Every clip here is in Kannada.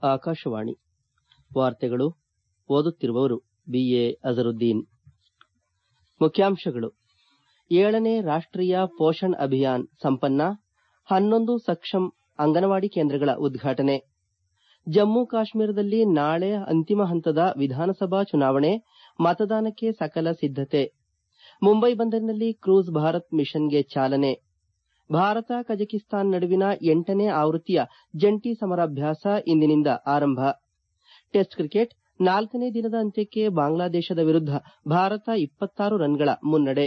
ಆಕಾಶವಾಣಿ ವಾರ್ತೆಗಳು ಓದುತ್ತಿರುವವರು ಬಿಎ ಅಜರುದ್ದೀನ್ ಮುಖ್ಯಾಂಶಗಳು ಏಳನೇ ರಾಷ್ಟೀಯ ಪೋಷಣ್ ಅಭಿಯಾನ್ ಸಂಪನ್ನ ಹನ್ನೊಂದು ಸಕ್ಷಮ್ ಅಂಗನವಾಡಿ ಕೇಂದ್ರಗಳ ಉದ್ಘಾಟನೆ ಜಮ್ಮು ಕಾಶ್ಮೀರದಲ್ಲಿ ನಾಳೆ ಅಂತಿಮ ಹಂತದ ವಿಧಾನಸಭಾ ಚುನಾವಣೆ ಮತದಾನಕ್ಕೆ ಸಕಲ ಸಿದ್ದತೆ ಮುಂಬೈ ಬಂದರಿನಲ್ಲಿ ಕ್ರೂಸ್ ಭಾರತ್ ಮಿಷನ್ಗೆ ಚಾಲನೆ ಭಾರತ ಕಜಕಿಸ್ತಾನ್ ನಡುವಿನ ಎಂಟನೇ ಆವೃತ್ತಿಯ ಜಂಟಿ ಸಮರಾಭ್ಯಾಸ ಇಂದಿನಿಂದ ಆರಂಭ ಟೆಸ್ಟ್ ಕ್ರಿಕೆಟ್ ನಾಲ್ಕನೇ ದಿನದ ಅಂತ್ಯಕ್ಕೆ ಬಾಂಗ್ಲಾದೇಶದ ವಿರುದ್ಧ ಭಾರತ ಇಪ್ಪತ್ತಾರು ರನ್ಗಳ ಮುನ್ನಡೆ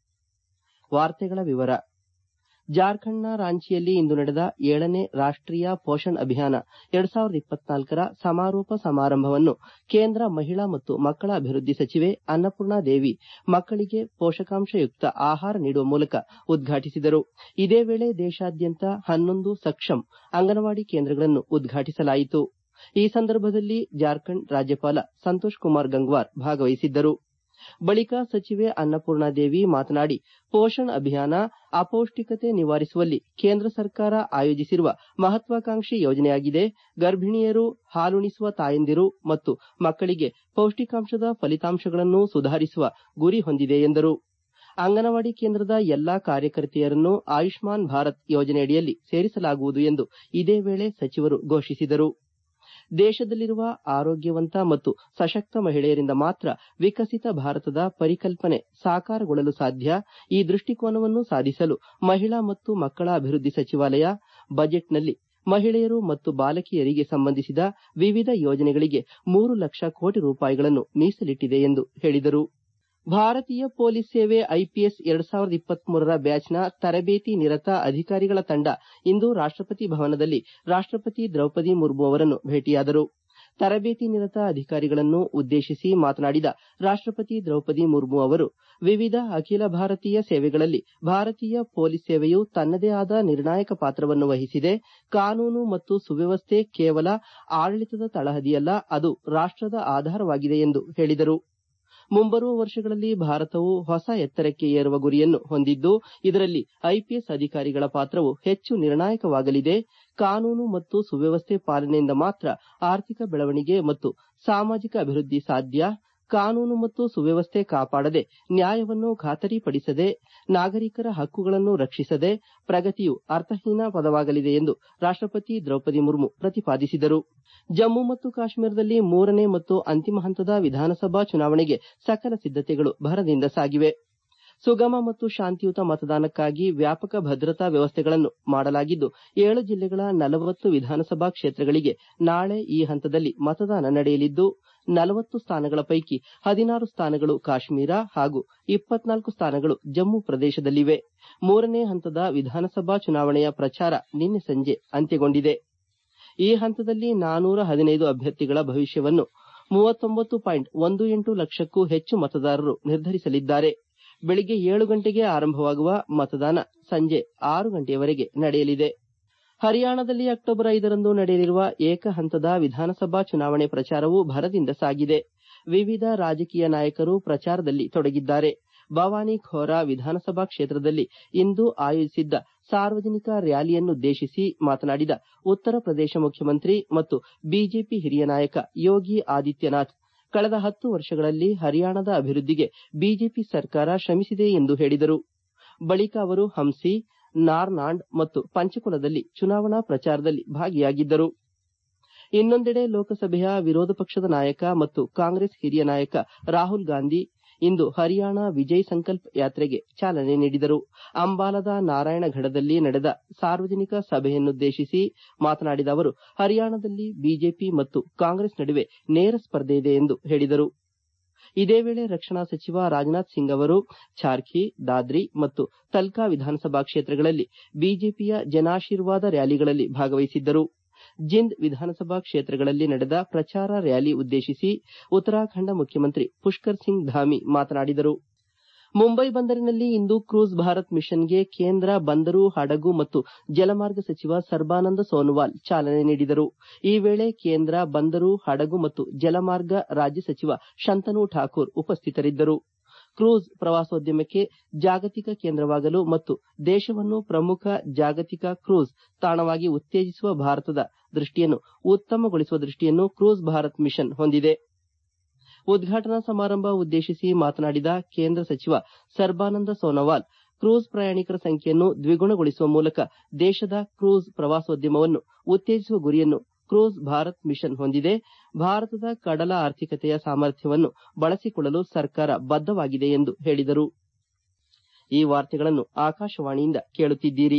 ಜಾರ್ಖಂಡ್ನ ರಾಂಚಿಯಲ್ಲಿ ಇಂದು ನಡೆದ ಏಳನೇ ರಾಷ್ಟೀಯ ಪೋಷಣ್ ಅಭಿಯಾನ ಎರಡ್ ಸಾವಿರದ ಇಪ್ಪತ್ನಾಲ್ಕರ ಸಮಾರೋಪ ಸಮಾರಂಭವನ್ನು ಕೇಂದ್ರ ಮಹಿಳಾ ಮತ್ತು ಮಕ್ಕಳ ಅಭಿವೃದ್ಧಿ ಸಚಿವೆ ಅನ್ನಪೂರ್ಣಾ ದೇವಿ ಮಕ್ಕಳಿಗೆ ಪೋಷಕಾಂಶಯುಕ್ತ ಆಹಾರ ನೀಡುವ ಮೂಲಕ ಉದ್ಘಾಟಿಸಿದರು ಇದೇ ವೇಳೆ ದೇಶಾದ್ಯಂತ ಹನ್ನೊಂದು ಸಕ್ಷಮ್ ಅಂಗನವಾಡಿ ಕೇಂದ್ರಗಳನ್ನು ಉದ್ಘಾಟಿಸಲಾಯಿತು ಈ ಸಂದರ್ಭದಲ್ಲಿ ಜಾರ್ಖಂಡ್ ರಾಜ್ಯಪಾಲ ಸಂತೋಷ್ ಕುಮಾರ್ ಗಂಗ್ವಾರ್ ಭಾಗವಹಿಸಿದ್ದರು ಬಳಿಕ ಸಚಿವೆ ಅನ್ನಪೂರ್ಣಾ ದೇವಿ ಮಾತನಾಡಿ ಪೋಷಣ್ ಅಭಿಯಾನ ಅಪೌಷ್ಟಿಕತೆ ನಿವಾರಿಸುವಲ್ಲಿ ಕೇಂದ್ರ ಸರ್ಕಾರ ಆಯೋಜಿಸಿರುವ ಮಹತ್ವಾಕಾಂಕ್ಷಿ ಯೋಜನೆಯಾಗಿದೆ ಗರ್ಭಿಣಿಯರು ಹಾಲುಣಿಸುವ ತಾಯಂದಿರು ಮತ್ತು ಮಕ್ಕಳಿಗೆ ಪೌಷ್ಟಿಕಾಂಶದ ಫಲಿತಾಂಶಗಳನ್ನು ಸುಧಾರಿಸುವ ಗುರಿ ಹೊಂದಿದೆ ಎಂದರು ಅಂಗನವಾಡಿ ಕೇಂದ್ರದ ಎಲ್ಲಾ ಕಾರ್ಯಕರ್ತೆಯರನ್ನು ಆಯುಷ್ಮಾನ್ ಭಾರತ್ ಯೋಜನೆಯಡಿಯಲ್ಲಿ ಸೇರಿಸಲಾಗುವುದು ಎಂದು ಇದೇ ವೇಳೆ ಸಚಿವರು ಘೋಷಿಸಿದರು ದೇಶದಲ್ಲಿರುವ ಆರೋಗ್ಯವಂತ ಮತ್ತು ಸಶಕ್ತ ಮಹಿಳೆಯರಿಂದ ಮಾತ್ರ ವಿಕಸಿತ ಭಾರತದ ಪರಿಕಲ್ಪನೆ ಸಾಕಾರಗೊಳ್ಳಲು ಸಾಧ್ಯ ಈ ದೃಷ್ಟಿಕೋನವನ್ನು ಸಾಧಿಸಲು ಮಹಿಳಾ ಮತ್ತು ಮಕ್ಕಳ ಅಭಿವೃದ್ಧಿ ಸಚಿವಾಲಯ ಬಜೆಟ್ನಲ್ಲಿ ಮಹಿಳೆಯರು ಮತ್ತು ಬಾಲಕಿಯರಿಗೆ ಸಂಬಂಧಿಸಿದ ವಿವಿಧ ಯೋಜನೆಗಳಿಗೆ ಮೂರು ಲಕ್ಷ ಕೋಟಿ ರೂಪಾಯಿಗಳನ್ನು ಮೀಸಲಿಟ್ಟಿದೆ ಎಂದು ಹೇಳಿದರು ಭಾರತೀಯ ಪೊಲೀಸ್ ಸೇವೆ ಐಪಿಎಸ್ ಎರಡ್ ಸಾವಿರದ ಇಪ್ಪತ್ಮೂರರ ಬ್ಯಾಚ್ನ ತರಬೇತಿ ನಿರತ ಅಧಿಕಾರಿಗಳ ತಂಡ ಇಂದು ರಾಷ್ಟಪತಿ ಭವನದಲ್ಲಿ ರಾಷ್ಟಪತಿ ದ್ರೌಪದಿ ಮುರ್ಮು ಅವರನ್ನು ಭೇಟಿಯಾದರು ತರಬೇತಿ ನಿರತ ಅಧಿಕಾರಿಗಳನ್ನು ಉದ್ದೇಶಿಸಿ ಮಾತನಾಡಿದ ರಾಷ್ಟಪತಿ ದ್ರೌಪದಿ ಮುರ್ಮು ಅವರು ವಿವಿಧ ಅಖಿಲ ಭಾರತೀಯ ಸೇವೆಗಳಲ್ಲಿ ಭಾರತೀಯ ಪೊಲೀಸ್ ಸೇವೆಯು ತನ್ನದೇ ಆದ ನಿರ್ಣಾಯಕ ಪಾತ್ರವನ್ನು ವಹಿಸಿದೆ ಕಾನೂನು ಮತ್ತು ಸುವ್ಯವಸ್ಥೆ ಕೇವಲ ಆಡಳಿತದ ತಳಹದಿಯಲ್ಲ ಅದು ರಾಷ್ಟದ ಆಧಾರವಾಗಿದೆ ಎಂದು ಹೇಳಿದರು ಮುಂಬರುವ ವರ್ಷಗಳಲ್ಲಿ ಭಾರತವು ಹೊಸ ಎತ್ತರಕ್ಕೆ ಏರುವ ಗುರಿಯನ್ನು ಹೊಂದಿದ್ದು ಇದರಲ್ಲಿ ಐಪಿಎಸ್ ಅಧಿಕಾರಿಗಳ ಪಾತ್ರವು ಹೆಚ್ಚು ನಿರ್ಣಾಯಕವಾಗಲಿದೆ ಕಾನೂನು ಮತ್ತು ಸುವ್ಯವಸ್ಥೆ ಪಾಲನೆಯಿಂದ ಮಾತ್ರ ಆರ್ಥಿಕ ಬೆಳವಣಿಗೆ ಮತ್ತು ಸಾಮಾಜಿಕ ಅಭಿವೃದ್ಧಿ ಸಾಧ್ಯ ಕಾನೂನು ಮತ್ತು ಸುವ್ಯವಸ್ಥೆ ಕಾಪಾಡದೆ ನ್ಯಾಯವನ್ನು ಖಾತರಿಪಡಿಸದೆ ನಾಗರಿಕರ ಹಕ್ಕುಗಳನ್ನು ರಕ್ಷಿಸದೆ ಪ್ರಗತಿಯು ಅರ್ಥಹೀನ ಪದವಾಗಲಿದೆ ಎಂದು ರಾಷ್ಟಪತಿ ದ್ರೌಪದಿ ಮುರ್ಮು ಪ್ರತಿಪಾದಿಸಿದರು ಜಮ್ಮು ಮತ್ತು ಕಾಶ್ಮೀರದಲ್ಲಿ ಮೂರನೇ ಮತ್ತು ಅಂತಿಮ ಹಂತದ ವಿಧಾನಸಭಾ ಚುನಾವಣೆಗೆ ಸಕಲ ಸಿದ್ದತೆಗಳು ಭರದಿಂದ ಸಾಗಿವೆ ಸುಗಮ ಮತ್ತು ಶಾಂತಿಯುತ ಮತದಾನಕ್ಕಾಗಿ ವ್ಯಾಪಕ ಭದ್ರತಾ ವ್ಯವಸ್ಥೆಗಳನ್ನು ಮಾಡಲಾಗಿದ್ದು ಏಳು ಜಿಲ್ಲೆಗಳ ನಲವತ್ತು ವಿಧಾನಸಭಾ ಕ್ಷೇತ್ರಗಳಿಗೆ ನಾಳೆ ಈ ಹಂತದಲ್ಲಿ ಮತದಾನ ನಡೆಯಲಿದ್ದು ನಲವತ್ತು ಸ್ಥಾನಗಳ ಪೈಕಿ ಹದಿನಾರು ಸ್ಥಾನಗಳು ಕಾಶ್ಮೀರ ಹಾಗೂ ಇಪ್ಪತ್ನಾಲ್ಕು ಸ್ಥಾನಗಳು ಜಮ್ಮು ಪ್ರದೇಶದಲ್ಲಿವೆ ಮೂರನೇ ಹಂತದ ವಿಧಾನಸಭಾ ಚುನಾವಣೆಯ ಪ್ರಚಾರ ನಿನ್ನೆ ಸಂಜೆ ಅಂತ್ಯಗೊಂಡಿದೆ ಈ ಹಂತದಲ್ಲಿ ನಾನೂರ ಹದಿನೈದು ಅಭ್ಯರ್ಥಿಗಳ ಭವಿಷ್ಯವನ್ನು ಮೂವತ್ತೊಂಬತ್ತು ಪಾಯಿಂಟ್ ಒಂದು ಎಂಟು ಲಕ್ಷಕ್ಕೂ ಹೆಚ್ಚು ಮತದಾರರು ನಿರ್ಧರಿಸಲಿದ್ದಾರೆ ಬೆಳಿಗ್ಗೆ ಏಳು ಗಂಟೆಗೆ ಆರಂಭವಾಗುವ ಮತದಾನ ಸಂಜೆ ಆರು ಗಂಟೆಯವರೆಗೆ ನಡೆಯಲಿದೆ ಹರಿಯಾಣದಲ್ಲಿ ಅಕ್ಟೋಬರ್ ಐದರಂದು ನಡೆಯಲಿರುವ ಏಕ ಹಂತದ ವಿಧಾನಸಭಾ ಚುನಾವಣೆ ಪ್ರಚಾರವು ಭರದಿಂದ ಸಾಗಿದೆ ವಿವಿಧ ರಾಜಕೀಯ ನಾಯಕರು ಪ್ರಚಾರದಲ್ಲಿ ತೊಡಗಿದ್ದಾರೆ ಭವಾನಿ ಖೋರಾ ವಿಧಾನಸಭಾ ಕ್ಷೇತ್ರದಲ್ಲಿ ಇಂದು ಆಯೋಜಿಸಿದ್ದ ಸಾರ್ವಜನಿಕ ರ್ಯಾಲಿಯನ್ನುದ್ದೇಶಿಸಿ ಮಾತನಾಡಿದ ಉತ್ತರ ಪ್ರದೇಶ ಮುಖ್ಯಮಂತ್ರಿ ಮತ್ತು ಬಿಜೆಪಿ ಹಿರಿಯ ನಾಯಕ ಯೋಗಿ ಆದಿತ್ಯನಾಥ್ ಕಳೆದ ಹತ್ತು ವರ್ಷಗಳಲ್ಲಿ ಹರಿಯಾಣದ ಅಭಿವೃದ್ಧಿಗೆ ಬಿಜೆಪಿ ಸರ್ಕಾರ ಶ್ರಮಿಸಿದೆ ಎಂದು ಹೇಳಿದರು ಬಳಿಕ ಅವರು ಹಂಸಿ ನಾರ್ನಾಂಡ್ ಮತ್ತು ಪಂಚಕುಲದಲ್ಲಿ ಚುನಾವಣಾ ಪ್ರಚಾರದಲ್ಲಿ ಭಾಗಿಯಾಗಿದ್ದರು ಇನ್ನೊಂದೆಡೆ ಲೋಕಸಭೆಯ ವಿರೋಧ ಪಕ್ಷದ ನಾಯಕ ಮತ್ತು ಕಾಂಗ್ರೆಸ್ ಹಿರಿಯ ನಾಯಕ ರಾಹುಲ್ ಗಾಂಧಿ ಇಂದು ಹರಿಯಾಣ ವಿಜಯ್ ಸಂಕಲ್ಪ ಯಾತ್ರೆಗೆ ಚಾಲನೆ ನೀಡಿದರು ಅಂಬಾಲದ ನಾರಾಯಣಘಡದಲ್ಲಿ ನಡೆದ ಸಾರ್ವಜನಿಕ ಸಭೆಯನ್ನುದ್ದೇಶಿಸಿ ಮಾತನಾಡಿದ ಅವರು ಹರಿಯಾಣದಲ್ಲಿ ಬಿಜೆಪಿ ಮತ್ತು ಕಾಂಗ್ರೆಸ್ ನಡುವೆ ನೇರ ಸ್ಪರ್ಧೆ ಇದೆ ಎಂದು ಹೇಳಿದರು ಇದೇ ವೇಳೆ ರಕ್ಷಣಾ ಸಚಿವ ರಾಜನಾಥ್ ಸಿಂಗ್ ಅವರು ಛಾರ್ಖಿ ದಾದ್ರಿ ಮತ್ತು ತಲ್ಕಾ ವಿಧಾನಸಭಾ ಕ್ಷೇತ್ರಗಳಲ್ಲಿ ಬಿಜೆಪಿಯ ಜನಾಶೀರ್ವಾದ ರ್ಯಾಲಿಗಳಲ್ಲಿ ಭಾಗವಹಿಸಿದ್ದರು ಜಿಂದ್ ವಿಧಾನಸಭಾ ಕ್ಷೇತ್ರಗಳಲ್ಲಿ ನಡೆದ ಪ್ರಚಾರ ರ್ಯಾಲಿ ಉದ್ದೇಶಿಸಿ ಉತ್ತರಾಖಂಡ ಮುಖ್ಯಮಂತ್ರಿ ಪುಷ್ಕರ್ ಸಿಂಗ್ ಧಾಮಿ ಮಾತನಾಡಿದರು ಮುಂಬೈ ಬಂದರಿನಲ್ಲಿ ಇಂದು ಕ್ರೂಸ್ ಭಾರತ್ ಮಿಷನ್ಗೆ ಕೇಂದ್ರ ಬಂದರು ಹಡಗು ಮತ್ತು ಜಲಮಾರ್ಗ ಸಚಿವ ಸರ್ಬಾನಂದ ಸೋನೋವಾಲ್ ಚಾಲನೆ ನೀಡಿದರು ಈ ವೇಳೆ ಕೇಂದ್ರ ಬಂದರು ಹಡಗು ಮತ್ತು ಜಲಮಾರ್ಗ ರಾಜ್ಯ ಸಚಿವ ಶಂತನು ಠಾಕೂರ್ ಉಪಸ್ಥಿತರಿದ್ದರು ಕ್ರೂಸ್ ಪ್ರವಾಸೋದ್ಯಮಕ್ಕೆ ಜಾಗತಿಕ ಕೇಂದ್ರವಾಗಲು ಮತ್ತು ದೇಶವನ್ನು ಪ್ರಮುಖ ಜಾಗತಿಕ ಕ್ರೂಸ್ ತಾಣವಾಗಿ ಉತ್ತೇಜಿಸುವ ಭಾರತದ ದೃಷ್ಟಿಯನ್ನು ಉತ್ತಮಗೊಳಿಸುವ ದೃಷ್ಟಿಯನ್ನು ಕ್ರೂಸ್ ಭಾರತ್ ಮಿಷನ್ ಹೊಂದಿದೆ ಉದ್ಘಾಟನಾ ಸಮಾರಂಭ ಉದ್ದೇಶಿಸಿ ಮಾತನಾಡಿದ ಕೇಂದ್ರ ಸಚಿವ ಸರ್ಬಾನಂದ ಸೋನೋವಾಲ್ ಕ್ರೂಸ್ ಪ್ರಯಾಣಿಕರ ಸಂಖ್ಯೆಯನ್ನು ದ್ವಿಗುಣಗೊಳಿಸುವ ಮೂಲಕ ದೇಶದ ಕ್ರೂಸ್ ಪ್ರವಾಸೋದ್ಯಮವನ್ನು ಉತ್ತೇಜಿಸುವ ಗುರಿಯನ್ನು ಕ್ರೂಸ್ ಭಾರತ್ ಮಿಷನ್ ಹೊಂದಿದೆ ಭಾರತದ ಕಡಲ ಆರ್ಥಿಕತೆಯ ಸಾಮರ್ಥ್ಯವನ್ನು ಬಳಸಿಕೊಳ್ಳಲು ಸರ್ಕಾರ ಬದ್ದವಾಗಿದೆ ಎಂದು ಹೇಳಿದರು ಈ ವಾರ್ತೆಗಳನ್ನು ಆಕಾಶವಾಣಿಯಿಂದ ಕೇಳುತ್ತಿದ್ದೀರಿ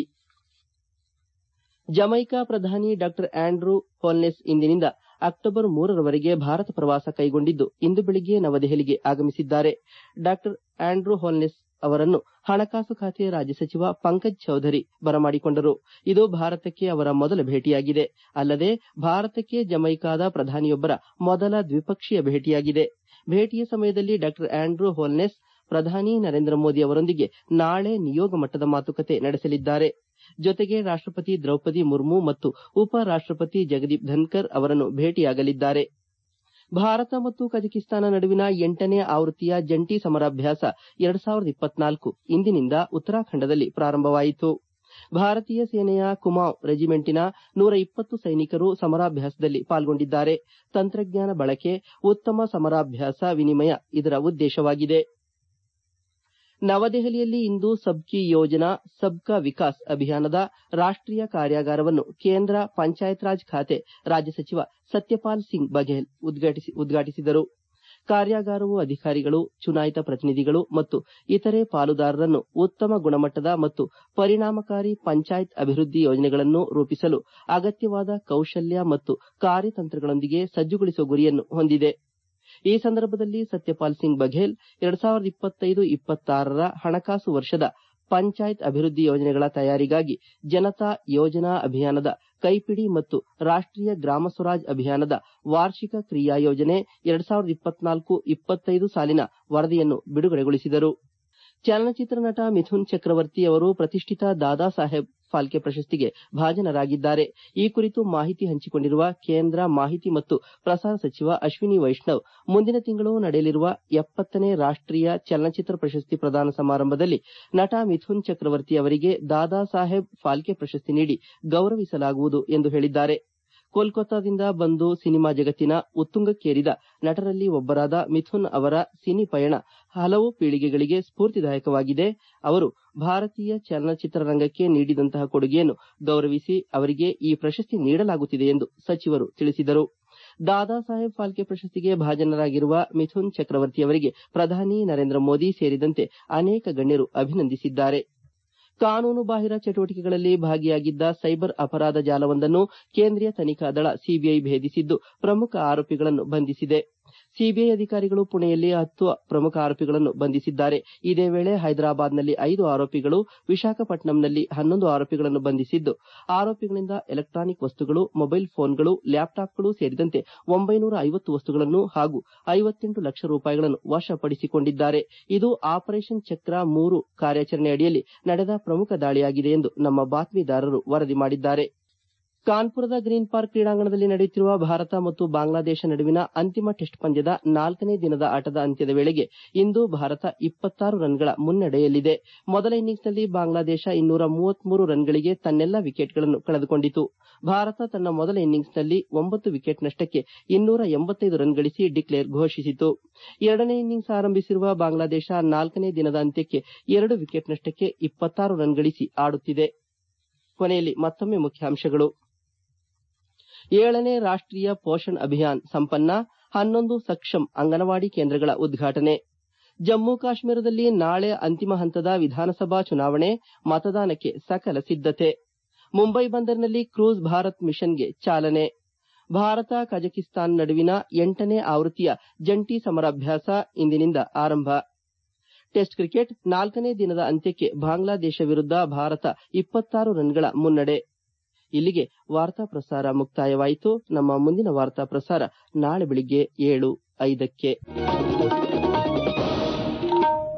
ಜಮೈಕಾ ಪ್ರಧಾನಿ ಡಾ ಆಂಡ್ರೂ ಹೋಲ್ನೆಸ್ ಇಂದಿನಿಂದ ಅಕ್ಟೋಬರ್ ಮೂರರವರೆಗೆ ಭಾರತ ಪ್ರವಾಸ ಕೈಗೊಂಡಿದ್ದು ಇಂದು ಬೆಳಿಗ್ಗೆ ನವದೆಹಲಿಗೆ ಆಗಮಿಸಿದ್ದಾರೆ ಡಾ ಆಂಡ್ರೂ ಹೋಲ್ನೆಸ್ ಅವರನ್ನು ಹಣಕಾಸು ಖಾತೆ ರಾಜ್ಯ ಸಚಿವ ಪಂಕಜ್ ಚೌಧರಿ ಬರಮಾಡಿಕೊಂಡರು ಇದು ಭಾರತಕ್ಕೆ ಅವರ ಮೊದಲ ಭೇಟಿಯಾಗಿದೆ ಅಲ್ಲದೆ ಭಾರತಕ್ಕೆ ಜಮೈಕಾದ ಪ್ರಧಾನಿಯೊಬ್ಬರ ಮೊದಲ ದ್ವಿಪಕ್ಷೀಯ ಭೇಟಿಯಾಗಿದೆ ಭೇಟಿಯ ಸಮಯದಲ್ಲಿ ಡಾ ಆಂಡ್ರೂ ಹೋಲ್ನೆಸ್ ಪ್ರಧಾನಿ ನರೇಂದ್ರ ಮೋದಿ ಅವರೊಂದಿಗೆ ನಾಳೆ ನಿಯೋಗ ಮಟ್ಟದ ಮಾತುಕತೆ ನಡೆಸಲಿದ್ದಾರೆ ಜೊತೆಗೆ ರಾಷ್ಟಪತಿ ದ್ರೌಪದಿ ಮುರ್ಮು ಮತ್ತು ಉಪ ರಾಷ್ಟಪತಿ ಜಗದೀಪ್ ಧನ್ಕರ್ ಅವರನ್ನು ಭೇಟಿಯಾಗಲಿದ್ದಾರೆ ಭಾರತ ಮತ್ತು ಕಜಕಿಸ್ತಾನ ನಡುವಿನ ಎಂಟನೇ ಆವೃತ್ತಿಯ ಜಂಟಿ ಸಮರಾಭ್ಯಾಸ ಎರಡ್ ಸಾವಿರದ ಇಪ್ಪತ್ನಾಲ್ಕು ಇಂದಿನಿಂದ ಉತ್ತರಾಖಂಡದಲ್ಲಿ ಪ್ರಾರಂಭವಾಯಿತು ಭಾರತೀಯ ಸೇನೆಯ ಕುಮಾವ್ ರೆಜಿಮೆಂಟಿನ ನೂರ ಇಪ್ಪತ್ತು ಸೈನಿಕರು ಸಮರಾಭ್ಯಾಸದಲ್ಲಿ ಪಾಲ್ಗೊಂಡಿದ್ದಾರೆ ತಂತ್ರಜ್ಞಾನ ಬಳಕೆ ಉತ್ತಮ ಸಮರಾಭ್ಯಾಸ ವಿನಿಮಯ ಇದರ ಉದ್ದೇಶವಾಗಿದೆ ನವದೆಹಲಿಯಲ್ಲಿ ಇಂದು ಸಬ್ಕಿ ಯೋಜನಾ ಸಬ್ಕಾ ವಿಕಾಸ್ ಅಭಿಯಾನದ ರಾಷ್ಟೀಯ ಕಾರ್ಯಾಗಾರವನ್ನು ಕೇಂದ್ರ ಪಂಚಾಯತ್ ರಾಜ್ ಖಾತೆ ರಾಜ್ಯ ಸಚಿವ ಸತ್ಯಪಾಲ್ ಸಿಂಗ್ ಬಘೇಲ್ ಉದ್ಘಾಟಿಸಿದರು ಕಾರ್ಯಾಗಾರವು ಅಧಿಕಾರಿಗಳು ಚುನಾಯಿತ ಪ್ರತಿನಿಧಿಗಳು ಮತ್ತು ಇತರೆ ಪಾಲುದಾರರನ್ನು ಉತ್ತಮ ಗುಣಮಟ್ಟದ ಮತ್ತು ಪರಿಣಾಮಕಾರಿ ಪಂಚಾಯತ್ ಅಭಿವೃದ್ಧಿ ಯೋಜನೆಗಳನ್ನು ರೂಪಿಸಲು ಅಗತ್ಯವಾದ ಕೌಶಲ್ಯ ಮತ್ತು ಕಾರ್ಯತಂತ್ರಗಳೊಂದಿಗೆ ಸಜ್ಜುಗೊಳಿಸುವ ಗುರಿಯನ್ನು ಹೊಂದಿದೆ ಈ ಸಂದರ್ಭದಲ್ಲಿ ಸತ್ಯಪಾಲ್ ಸಿಂಗ್ ಬಘೇಲ್ ಎರಡ್ ಸಾವಿರದ ಇಪ್ಪತ್ತೈದು ಇಪ್ಪತ್ತಾರರ ಹಣಕಾಸು ವರ್ಷದ ಪಂಚಾಯತ್ ಅಭಿವೃದ್ಧಿ ಯೋಜನೆಗಳ ತಯಾರಿಗಾಗಿ ಜನತಾ ಯೋಜನಾ ಅಭಿಯಾನದ ಕೈಪಿಡಿ ಮತ್ತು ರಾಷ್ಟೀಯ ಗ್ರಾಮ ಸ್ವರಾಜ್ ಅಭಿಯಾನದ ವಾರ್ಷಿಕ ಕ್ರಿಯಾ ಯೋಜನೆ ಎರಡ್ ಸಾವಿರದ ಇಪ್ಪತ್ನಾಲ್ಕು ಇಪ್ಪತ್ತೈದು ಸಾಲಿನ ವರದಿಯನ್ನು ಬಿಡುಗಡೆಗೊಳಿಸಿದರು ಚಲನಚಿತ್ರ ನಟ ಮಿಥುನ್ ಚಕ್ರವರ್ತಿ ಅವರು ಪ್ರತಿಷ್ಠಿತ ದಾದಾ ಸಾಹೇಬ್ ಫಾಲ್ಕೆ ಪ್ರಶಸ್ತಿಗೆ ಭಾಜನರಾಗಿದ್ದಾರೆ ಈ ಕುರಿತು ಮಾಹಿತಿ ಹಂಚಿಕೊಂಡಿರುವ ಕೇಂದ್ರ ಮಾಹಿತಿ ಮತ್ತು ಪ್ರಸಾರ ಸಚಿವ ಅಶ್ವಿನಿ ವೈಷ್ಣವ್ ಮುಂದಿನ ತಿಂಗಳು ನಡೆಯಲಿರುವ ಎಪ್ಪತ್ತನೇ ರಾಷ್ಟೀಯ ಚಲನಚಿತ್ರ ಪ್ರಶಸ್ತಿ ಪ್ರದಾನ ಸಮಾರಂಭದಲ್ಲಿ ನಟ ಮಿಥುನ್ ಚಕ್ರವರ್ತಿ ಅವರಿಗೆ ದಾದಾ ಸಾಹೇಬ್ ಫಾಲ್ಕೆ ಪ್ರಶಸ್ತಿ ನೀಡಿ ಗೌರವಿಸಲಾಗುವುದು ಎಂದು ಹೇಳಿದ್ದಾರೆ ಕೋಲ್ಕತ್ತಾದಿಂದ ಬಂದು ಸಿನಿಮಾ ಜಗತ್ತಿನ ಉತ್ತುಂಗಕ್ಕೇರಿದ ನಟರಲ್ಲಿ ಒಬ್ಬರಾದ ಮಿಥುನ್ ಅವರ ಸಿನಿ ಪಯಣ ಹಲವು ಪೀಳಿಗೆಗಳಿಗೆ ಸ್ಫೂರ್ತಿದಾಯಕವಾಗಿದೆ ಅವರು ಭಾರತೀಯ ಚಲನಚಿತ್ರರಂಗಕ್ಕೆ ನೀಡಿದಂತಹ ಕೊಡುಗೆಯನ್ನು ಗೌರವಿಸಿ ಅವರಿಗೆ ಈ ಪ್ರಶಸ್ತಿ ನೀಡಲಾಗುತ್ತಿದೆ ಎಂದು ಸಚಿವರು ತಿಳಿಸಿದರು ದಾದಾ ಸಾಹೇಬ್ ಫಾಲ್ಕೆ ಪ್ರಶಸ್ತಿಗೆ ಭಾಜನರಾಗಿರುವ ಮಿಥುನ್ ಚಕ್ರವರ್ತಿ ಅವರಿಗೆ ಪ್ರಧಾನಿ ನರೇಂದ್ರ ಮೋದಿ ಸೇರಿದಂತೆ ಅನೇಕ ಗಣ್ಯರು ಅಭಿನಂದಿಸಿದ್ದಾರೆ ಕಾನೂನು ಬಾಹಿರ ಚಟುವಟಿಕೆಗಳಲ್ಲಿ ಭಾಗಿಯಾಗಿದ್ದ ಸೈಬರ್ ಅಪರಾಧ ಜಾಲವೊಂದನ್ನು ಕೇಂದ್ರೀಯ ತನಿಖಾ ದಳ ಸಿಬಿಐ ಭೇದಿಸಿದ್ದು ಪ್ರಮುಖ ಆರೋಪಿಗಳನ್ನು ಬಂಧಿಸಿದೆ ಸಿಬಿಐ ಅಧಿಕಾರಿಗಳು ಪುಣೆಯಲ್ಲಿ ಹತ್ತು ಪ್ರಮುಖ ಆರೋಪಿಗಳನ್ನು ಬಂಧಿಸಿದ್ದಾರೆ ಇದೇ ವೇಳೆ ಹೈದರಾಬಾದ್ನಲ್ಲಿ ಐದು ಆರೋಪಿಗಳು ವಿಶಾಖಪಟ್ಟಣಂನಲ್ಲಿ ಹನ್ನೊಂದು ಆರೋಪಿಗಳನ್ನು ಬಂಧಿಸಿದ್ದು ಆರೋಪಿಗಳಿಂದ ಎಲೆಕ್ಟಾನಿಕ್ ವಸ್ತುಗಳು ಮೊಬೈಲ್ ಫೋನ್ಗಳು ಲ್ಯಾಪ್ಟಾಪ್ಗಳು ಸೇರಿದಂತೆ ಒಂಬೈನೂರ ಐವತ್ತು ವಸ್ತುಗಳನ್ನು ಹಾಗೂ ಐವತ್ತೆಂಟು ಲಕ್ಷ ರೂಪಾಯಿಗಳನ್ನು ವಶಪಡಿಸಿಕೊಂಡಿದ್ದಾರೆ ಇದು ಆಪರೇಷನ್ ಚಕ್ರ ಮೂರು ಕಾರ್ಯಾಚರಣೆ ಅಡಿಯಲ್ಲಿ ನಡೆದ ಪ್ರಮುಖ ದಾಳಿಯಾಗಿದೆ ಎಂದು ನಮ್ಮ ಬಾತ್ಮೀದಾರರು ವರದಿ ಮಾಡಿದ್ದಾರೆ ಕಾನ್ಪುರದ ಗ್ರೀನ್ ಪಾರ್ಕ್ ಕ್ರೀಡಾಂಗಣದಲ್ಲಿ ನಡೆಯುತ್ತಿರುವ ಭಾರತ ಮತ್ತು ಬಾಂಗ್ಲಾದೇಶ ನಡುವಿನ ಅಂತಿಮ ಟೆಸ್ಟ್ ಪಂದ್ಯದ ನಾಲ್ಕನೇ ದಿನದ ಆಟದ ಅಂತ್ಯದ ವೇಳೆಗೆ ಇಂದು ಭಾರತ ಇಪ್ಪತ್ತಾರು ರನ್ಗಳ ಮುನ್ನಡೆಯಲ್ಲಿದೆ ಮೊದಲ ಇನ್ನಿಂಗ್ಸ್ನಲ್ಲಿ ಬಾಂಗ್ಲಾದೇಶ ಇನ್ನೂರ ಮೂವತ್ಮೂರು ರನ್ಗಳಿಗೆ ತನ್ನೆಲ್ಲ ವಿಕೆಟ್ಗಳನ್ನು ಕಳೆದುಕೊಂಡಿತು ಭಾರತ ತನ್ನ ಮೊದಲ ಇನ್ನಿಂಗ್ಸ್ನಲ್ಲಿ ಒಂಬತ್ತು ವಿಕೆಟ್ ನಷ್ಟಕ್ಕೆ ಇನ್ನೂರ ಎಂಬತ್ತೈದು ರನ್ ಗಳಿಸಿ ಡಿಕ್ಲೇರ್ ಘೋಷಿಸಿತು ಎರಡನೇ ಇನ್ನಿಂಗ್ಸ್ ಆರಂಭಿಸಿರುವ ಬಾಂಗ್ಲಾದೇಶ ನಾಲ್ಕನೇ ದಿನದ ಅಂತ್ಯಕ್ಕೆ ಎರಡು ವಿಕೆಟ್ ನಷ್ಟಕ್ಕೆ ಇಪ್ಪತ್ತಾರು ರನ್ ಗಳಿಸಿ ಆಡುತ್ತಿದೆ ಕೊನೆಯಲ್ಲಿ ಮತ್ತೊಮ್ಮೆ ಮುಖ್ಯಾಂಶಗಳು ಏಳನೇ ರಾಷ್ಟೀಯ ಪೋಷಣ್ ಅಭಿಯಾನ್ ಸಂಪನ್ನ ಹನ್ನೊಂದು ಸಕ್ಷಮ್ ಅಂಗನವಾಡಿ ಕೇಂದ್ರಗಳ ಉದ್ಘಾಟನೆ ಜಮ್ಮು ಕಾಶ್ಮೀರದಲ್ಲಿ ನಾಳೆ ಅಂತಿಮ ಹಂತದ ವಿಧಾನಸಭಾ ಚುನಾವಣೆ ಮತದಾನಕ್ಕೆ ಸಕಲ ಸಿದ್ದತೆ ಮುಂಬೈ ಬಂದರಿನಲ್ಲಿ ಕ್ರೂಸ್ ಭಾರತ್ ಮಿಷನ್ಗೆ ಚಾಲನೆ ಭಾರತ ಕಜಕಿಸ್ತಾನ್ ನಡುವಿನ ಎಂಟನೇ ಆವೃತ್ತಿಯ ಜಂಟಿ ಸಮರಾಭ್ಯಾಸ ಇಂದಿನಿಂದ ಆರಂಭ ಟೆಸ್ಟ್ ಕ್ರಿಕೆಟ್ ನಾಲ್ಕನೇ ದಿನದ ಅಂತ್ಯಕ್ಕೆ ಬಾಂಗ್ಲಾದೇಶ ವಿರುದ್ಧ ಭಾರತ ಇಪ್ಪತ್ತಾರು ರನ್ಗಳ ಮುನ್ನಡೆ ಇಲ್ಲಿಗೆ ವಾರ್ತಾ ಪ್ರಸಾರ ಮುಕ್ತಾಯವಾಯಿತು ನಮ್ಮ ಮುಂದಿನ ವಾರ್ತಾ ಪ್ರಸಾರ ನಾಳೆ ಬೆಳಿಗ್ಗೆ ಏಳು ಐದಕ್ಕೆ